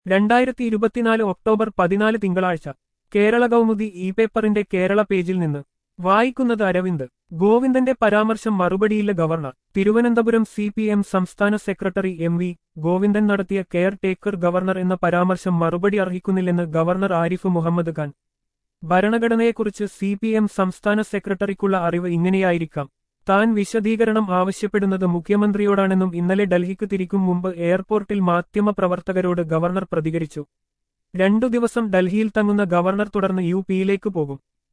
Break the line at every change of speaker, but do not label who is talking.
രണ്ടായിരത്തി ഇരുപത്തിനാല് ഒക്ടോബർ പതിനാല് തിങ്കളാഴ്ച കേരള കൗമുദി ഇ പേപ്പറിന്റെ കേരള പേജിൽ നിന്ന് വായിക്കുന്നത് അരവിന്ദ് ഗോവിന്ദന്റെ പരാമർശം മറുപടിയില്ല governor Thiruvananthapuram C P M സംസ്ഥാന സെക്രട്ടറി എം വി ഗോവിന്ദൻ നടത്തിയ കെയർ ടേക്കർ ഗവർണർ എന്ന പരാമർശം മറുപടി അർഹിക്കുന്നില്ലെന്ന് ഗവർണർ ആരിഫ് മുഹമ്മദ് ഖാൻ ഭരണഘടനയെക്കുറിച്ച് സി പി എം സംസ്ഥാന സെക്രട്ടറിക്കുള്ള അറിവ് ഇങ്ങനെയായിരിക്കാം താൻ വിശദീകരണം ആവശ്യപ്പെടുന്നത് മുഖ്യമന്ത്രിയോടാണെന്നും ഇന്നലെ ഡൽഹിക്ക് തിരിക്കും മുമ്പ് എയർപോർട്ടിൽ മാധ്യമപ്രവർത്തകരോട് ഗവർണർ പ്രതികരിച്ചു രണ്ടു ദിവസം ഡൽഹിയിൽ തങ്ങുന്ന ഗവർണർ തുടർന്ന് യു പിയിലേക്ക് പോകും